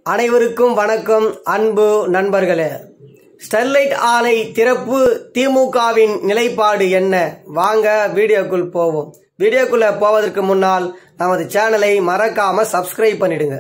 அனைவருக்கும் வணக்கம் அன்பு நண்பர்களே ஸ்டெர்லைட் ஆலை திறப்பு திமுகவின் நிலைப்பாடு என்ன வாங்க வீடியோக்குள் போவோம் வீடியோக்குள்ள போவதற்கு முன்னால் நமது சேனலை மறக்காம சப்ஸ்கிரைப் பண்ணிடுங்க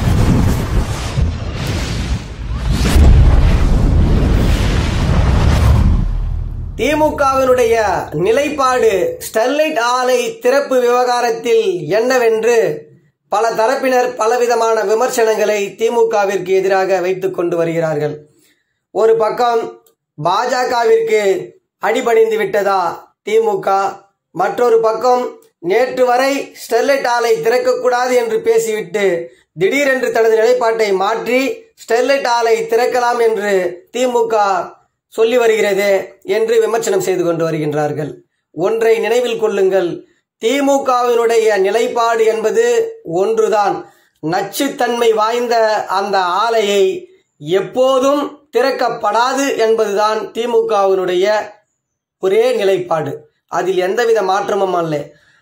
திமுகவினுடைய நிலைப்பாடு ஸ்டெர்லைட் ஆலை திறப்பு விவகாரத்தில் என்னவென்று பல தரப்பினர் பலவிதமான விமர்சனங்களை திமுகவிற்கு எதிராக வைத்துக் கொண்டு வருகிறார்கள் ஒரு பக்கம் பாஜகவிற்கு அடிபணிந்து விட்டதா திமுக மற்றொரு பக்கம் நேற்று வரை ஸ்டெர்லைட் ஆலை திறக்கக்கூடாது என்று பேசிவிட்டு திடீரென்று தனது நிலைப்பாட்டை மாற்றி ஸ்டெர்லைட் ஆலை திறக்கலாம் என்று திமுக சொல்லி வருகிறது என்று விமர்சனம் செய்து கொண்டு வருகின்றார்கள் ஒன்றை நினைவில் கொள்ளுங்கள் திமுகவினுடைய நிலைப்பாடு என்பது ஒன்றுதான் நச்சுத்தன்மை வாய்ந்த அந்த ஆலையை எப்போதும் திறக்கப்படாது என்பதுதான் திமுகவினுடைய ஒரே நிலைப்பாடு அதில் எந்தவித மாற்றமும் அல்ல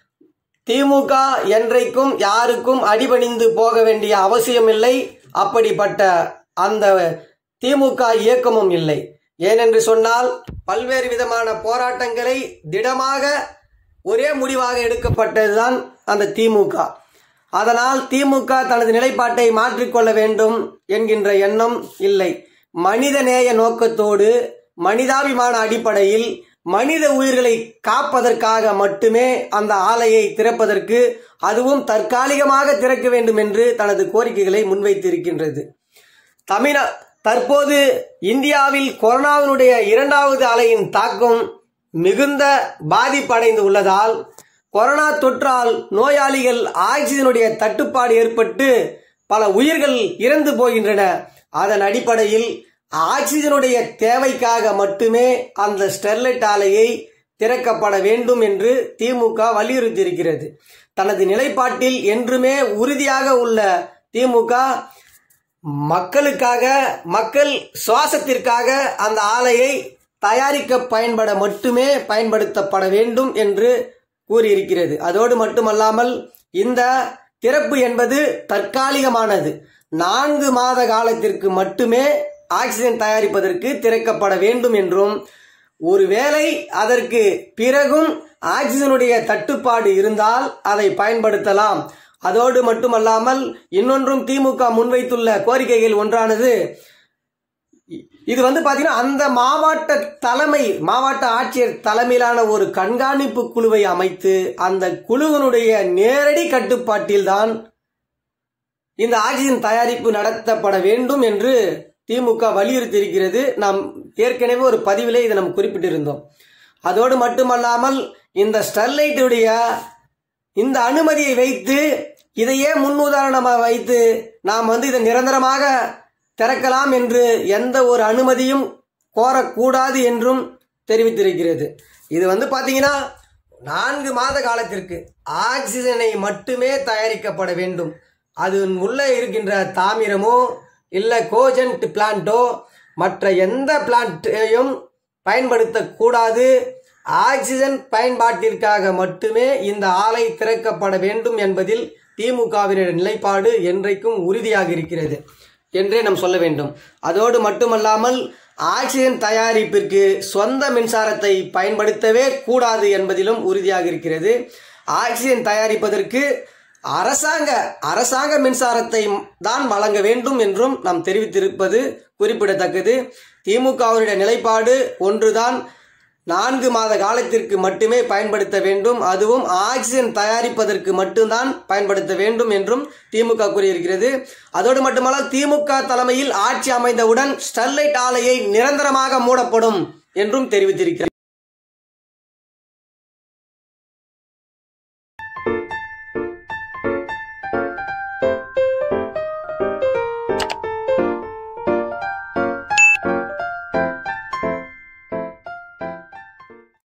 திமுக என்றைக்கும் யாருக்கும் அடிபணிந்து போக வேண்டிய அவசியமில்லை அப்படிப்பட்ட அந்த திமுக இயக்கமும் இல்லை ஏனென்று சொன்னால் பல்வேறு விதமான போராட்டங்களை திடமாக ஒரே முடிவாக எடுக்கப்பட்டதுதான் அந்த திமுக அதனால் திமுக தனது நிலைப்பாட்டை மாற்றிக்கொள்ள வேண்டும் என்கின்ற எண்ணம் இல்லை மனிதநேய நோக்கத்தோடு மனிதாபிமான அடிப்படையில் மனித உயிர்களை காப்பதற்காக மட்டுமே அந்த ஆலையை திறப்பதற்கு அதுவும் தற்காலிகமாக திறக்க வேண்டும் என்று தனது கோரிக்கைகளை முன்வைத்திருக்கின்றது தமிழ தற்போது இந்தியாவில் கொரோனாவினுடைய இரண்டாவது அலையின் தாக்கம் மிகுந்த பாதிப்படைந்து உள்ளதால் கொரோனா தொற்றால் நோயாளிகள் ஆக்சிஜனுடைய தட்டுப்பாடு ஏற்பட்டு பல உயிர்கள் இறந்து போகின்றன அதன் அடிப்படையில் ஆக்சிஜனுடைய தேவைக்காக மட்டுமே அந்த ஸ்டெர்லைட் ஆலையை திறக்கப்பட வேண்டும் என்று திமுக வலியுறுத்தியிருக்கிறது தனது நிலைப்பாட்டில் என்றுமே உறுதியாக உள்ள திமுக மக்களுக்காக மக்கள் சுவாசத்திற்காக அந்த ஆலையை தயாரிக்க பயன்பட மட்டுமே பயன்படுத்தப்பட வேண்டும் என்று கூறியிருக்கிறது அதோடு மட்டுமல்லாமல் இந்த திறப்பு என்பது தற்காலிகமானது நான்கு மாத காலத்திற்கு மட்டுமே ஆக்சிஜன் தயாரிப்பதற்கு திறக்கப்பட வேண்டும் என்றும் ஒருவேளை அதற்கு பிறகும் ஆக்சிஜனுடைய தட்டுப்பாடு இருந்தால் அதை பயன்படுத்தலாம் அதோடு மட்டுமல்லாமல் இன்னொன்றும் திமுக முன்வைத்துள்ள கோரிக்கைகள் ஒன்றானது இது வந்து பாத்தீங்கன்னா அந்த மாவட்ட தலைமை மாவட்ட ஆட்சியர் தலைமையிலான ஒரு கண்காணிப்பு குழுவை அமைத்து அந்த குழுவினுடைய நேரடி கட்டுப்பாட்டில் தான் இந்த ஆக்சிஜன் தயாரிப்பு நடத்தப்பட வேண்டும் என்று திமுக வலியுறுத்தி இருக்கிறது நாம் ஏற்கனவே ஒரு பதிவிலே இதை நம்ம குறிப்பிட்டிருந்தோம் அதோடு மட்டுமல்லாமல் இந்த ஸ்டெர்லைட்டுடைய இந்த அனுமதியை வைத்து இதையே முன்னுதாரணமாக வைத்து நாம் வந்து இதை நிரந்தரமாக திறக்கலாம் என்று எந்த ஒரு அனுமதியும் கோரக்கூடாது என்றும் தெரிவித்திருக்கிறது இது வந்து பார்த்தீங்கன்னா நான்கு மாத காலத்திற்கு ஆக்சிஜனை மட்டுமே தயாரிக்கப்பட வேண்டும் அது உள்ளே இருக்கின்ற தாமிரமோ இல்லை கோஜென்ட் பிளான்ட்டோ மற்ற எந்த பிளான்ட்டையும் பயன்படுத்தக்கூடாது ஆக்சிஜன் பயன்பாட்டிற்காக மட்டுமே இந்த ஆலை திறக்கப்பட வேண்டும் என்பதில் திமுகவினுடைய நிலைப்பாடு என்றைக்கும் உறுதியாக இருக்கிறது என்றே நாம் சொல்ல வேண்டும் அதோடு மட்டுமல்லாமல் ஆக்சிஜன் தயாரிப்பிற்கு சொந்த மின்சாரத்தை பயன்படுத்தவே கூடாது என்பதிலும் உறுதியாக இருக்கிறது ஆக்சிஜன் தயாரிப்பதற்கு அரசாங்க அரசாங்க மின்சாரத்தை தான் வழங்க வேண்டும் என்றும் நாம் தெரிவித்திருப்பது குறிப்பிடத்தக்கது திமுகவினுடைய நிலைப்பாடு ஒன்றுதான் நான்கு மாத காலத்திற்கு மட்டுமே பயன்படுத்த வேண்டும் அதுவும் ஆக்சிஜன் தயாரிப்பதற்கு மட்டும்தான் பயன்படுத்த வேண்டும் என்றும் திமுக கூறியிருக்கிறது அதோடு மட்டுமல்ல திமுக தலைமையில் ஆட்சி அமைந்தவுடன் ஸ்டெர்லைட் ஆலையை நிரந்தரமாக மூடப்படும் என்றும் தெரிவித்திருக்கிறது